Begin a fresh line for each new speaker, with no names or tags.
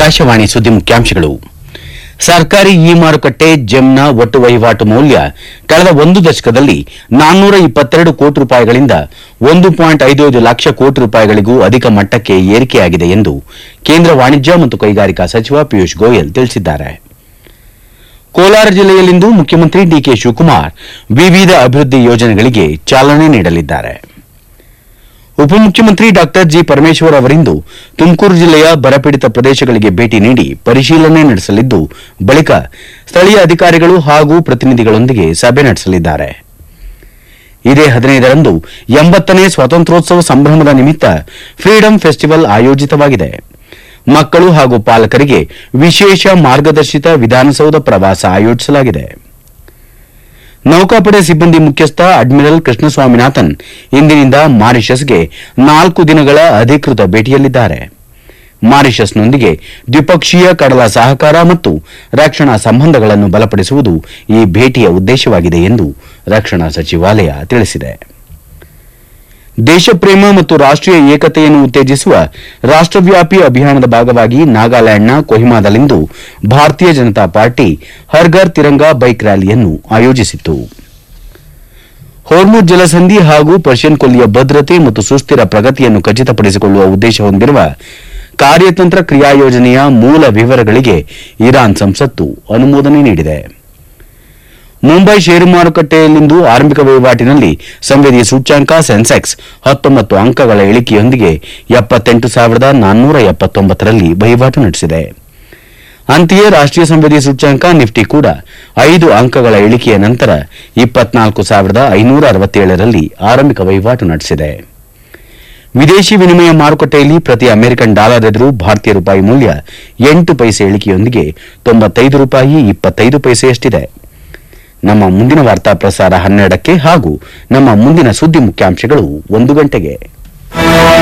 ಆಕಾಶವಾಣಿ ಸುದ್ದಿ ಮುಖ್ಯಾಂಶಗಳು ಸರ್ಕಾರಿ ಇ ಮಾರುಕಟ್ಟೆ ಜೆಮ್ನ ಒಟ್ಟು ವಹಿವಾಟು ಮೌಲ್ಯ ಕಳೆದ ಒಂದು ದಶಕದಲ್ಲಿ ನಾನ್ನೂರ ಇಪ್ಪತ್ತೆರಡು ಕೋಟಿ ರೂಪಾಯಿಗಳಿಂದ ಒಂದು ಪಾಯಿಂಟ್ ಐದು ಐದು ಲಕ್ಷ ಕೋಟಿ ರೂಪಾಯಿಗಳಿಗೂ ಅಧಿಕ ಮಟ್ಟಕ್ಕೆ ಏರಿಕೆಯಾಗಿದೆ ಎಂದು ಕೇಂದ್ರ ವಾಣಿಜ್ಯ ಮತ್ತು ಕೈಗಾರಿಕಾ ಸಚಿವ ಪಿಯೂಷ್ ಗೋಯಲ್ ತಿಳಿಸಿದ್ದಾರೆ ಕೋಲಾರ ಜಿಲ್ಲೆಯಲ್ಲಿಂದು ಮುಖ್ಯಮಂತ್ರಿ ಡಿಕೆ ಶಿವಕುಮಾರ್ ವಿವಿಧ ಅಭಿವೃದ್ಧಿ ಯೋಜನೆಗಳಿಗೆ ಚಾಲನೆ ನೀಡಲಿದ್ದಾರೆ ಉಪಮುಖ್ಯಮಂತ್ರಿ ಡಾ ಜಿ ಪರಮೇಶ್ವರ್ ಅವರಿಂದು ತುಮಕೂರು ಜಿಲ್ಲೆಯ ಬರಪೀಡಿತ ಪ್ರದೇಶಗಳಿಗೆ ಭೇಟಿ ನೀಡಿ ಪರಿಶೀಲನೆ ನಡೆಸಲಿದ್ದು ಬಳಿಕ ಸ್ಥಳೀಯ ಅಧಿಕಾರಿಗಳು ಹಾಗೂ ಪ್ರತಿನಿಧಿಗಳೊಂದಿಗೆ ಸಭೆ ನಡೆಸಲಿದ್ದಾರೆ ಇದೇ ಹದಿನೈದರಂದು ಎಂಬತ್ತನೇ ಸ್ವಾತಂತ್ರ್ಯೋತ್ಸವ ಸಂಭ್ರಮದ ನಿಮಿತ್ತ ಫ್ರೀಡಂ ಫೆಸ್ಟಿವಲ್ ಆಯೋಜಿತವಾಗಿದೆ ಮಕ್ಕಳು ಹಾಗೂ ಪಾಲಕರಿಗೆ ವಿಶೇಷ ಮಾರ್ಗದರ್ಶಿತ ವಿಧಾನಸೌಧ ಪ್ರವಾಸ ಆಯೋಜಿಸಲಾಗಿದೆ ನೌಕಾಪಡೆ ಸಿಬ್ಬಂದಿ ಮುಖ್ಯಸ್ಥ ಅಡ್ಮಿರಲ್ ಕೃಷ್ಣಸ್ವಾಮಿನಾಥನ್ ಇಂದಿನಿಂದ ಮಾರಿಷಸ್ಗೆ ನಾಲ್ಕು ದಿನಗಳ ಅಧಿಕೃತ ಭೇಟಿಯಲ್ಲಿದ್ದಾರೆ ಮಾರಿಷಸ್ನೊಂದಿಗೆ ದ್ವಿಪಕ್ಷೀಯ ಕಡಲ ಸಹಕಾರ ಮತ್ತು ರಕ್ಷಣಾ ಸಂಬಂಧಗಳನ್ನು ಬಲಪಡಿಸುವುದು ಈ ಭೇಟಿಯ ಉದ್ದೇಶವಾಗಿದೆ ಎಂದು ರಕ್ಷಣಾ ಸಚಿವಾಲಯ ತಿಳಿಸಿದೆ ದೇಶಪ್ರೇಮ ಮತ್ತು ರಾಷ್ಟೀಯ ಏಕತೆಯನ್ನು ಉತ್ತೇಜಿಸುವ ರಾಷ್ಟವ್ಯಾಪಿ ಅಭಿಯಾನದ ಭಾಗವಾಗಿ ನಾಗಾಲ್ಯಾಂಡ್ನ ಕೊಹಿಮಾದಲ್ಲಿಂದು ಭಾರತೀಯ ಜನತಾ ಪಾರ್ಟಿ ಹರ್ಘರ್ ತಿರಂಗಾ ಬೈಕ್ ರ್ಯಾಲಿಯನ್ನು ಆಯೋಜಿಸಿತ್ತು ಹೋರ್ಮುಜ್ ಜಲಸಂಧಿ ಹಾಗೂ ಪರ್ಷಿಯನ್ ಕೊಲ್ಲಿಯ ಭದ್ರತೆ ಮತ್ತು ಸುಸ್ಥಿರ ಪ್ರಗತಿಯನ್ನು ಖಚಿತಪಡಿಸಿಕೊಳ್ಳುವ ಉದ್ದೇಶ ಹೊಂದಿರುವ ಕಾರ್ಯತಂತ್ರ ಕ್ರಿಯಾ ಯೋಜನೆಯ ಮೂಲ ವಿವರಗಳಿಗೆ ಇರಾನ್ ಸಂಸತ್ತು ಅನುಮೋದನೆ ನೀಡಿದೆ ಮುಂಬೈ ಷೇರು ಮಾರುಕಟ್ಟೆಯಲ್ಲಿಂದು ಆರಂಭಿಕ ವಹಿವಾಟಿನಲ್ಲಿ ಸಂವೇದಿ ಸೂಚ್ಯಂಕ ಸೆನ್ಸೆಕ್ಸ್ ಹತ್ತೊಂಬತ್ತು ಅಂಕಗಳ ಇಳಿಕೆಯೊಂದಿಗೆ ಎಪ್ಪತ್ತೆಂಟು ಸಾವಿರದ ನಾನ್ನೂರ ಎಪ್ಪತ್ತೊಂಬತ್ತರಲ್ಲಿ ವಹಿವಾಟು ನಡೆಸಿದೆ ಅಂತೆಯೇ ರಾಷ್ಟೀಯ ಸಂವೇದಿ ಸೂಚ್ಯಂಕ ನಿಫ್ಟಿ ಕೂಡ ಐದು ಅಂಕಗಳ ಇಳಿಕೆಯ ನಂತರ ಇಪ್ಪತ್ನಾಲ್ಕು ಸಾವಿರದ ಐನೂರ ಅರವತ್ತೇಳರಲ್ಲಿ ಆರಂಭಿಕ ವಹಿವಾಟು ನಡೆಸಿದೆ ವಿದೇಶಿ ವಿನಿಮಯ ಮಾರುಕಟ್ಟೆಯಲ್ಲಿ ಪ್ರತಿ ಅಮೆರಿಕನ್ ಡಾಲರ್ ಎದುರು ಭಾರತೀಯ ರೂಪಾಯಿ ಮೌಲ್ಯ ಎಂಟು ಪೈಸೆ ಇಳಿಕೆಯೊಂದಿಗೆ ತೊಂಬತ್ತೈದು ರೂಪಾಯಿ ಇಪ್ಪತ್ತೈದು ಪೈಸೆಯಷ್ಟಿದೆ ನಮ್ಮ ಮುಂದಿನ ವಾರ್ತಾ ಪ್ರಸಾರ ಹನ್ನೆರಡಕ್ಕೆ ಹಾಗೂ ನಮ್ಮ ಮುಂದಿನ ಸುದ್ದಿ ಮುಖ್ಯಾಂಶಗಳು ಒಂದು ಗಂಟೆಗೆ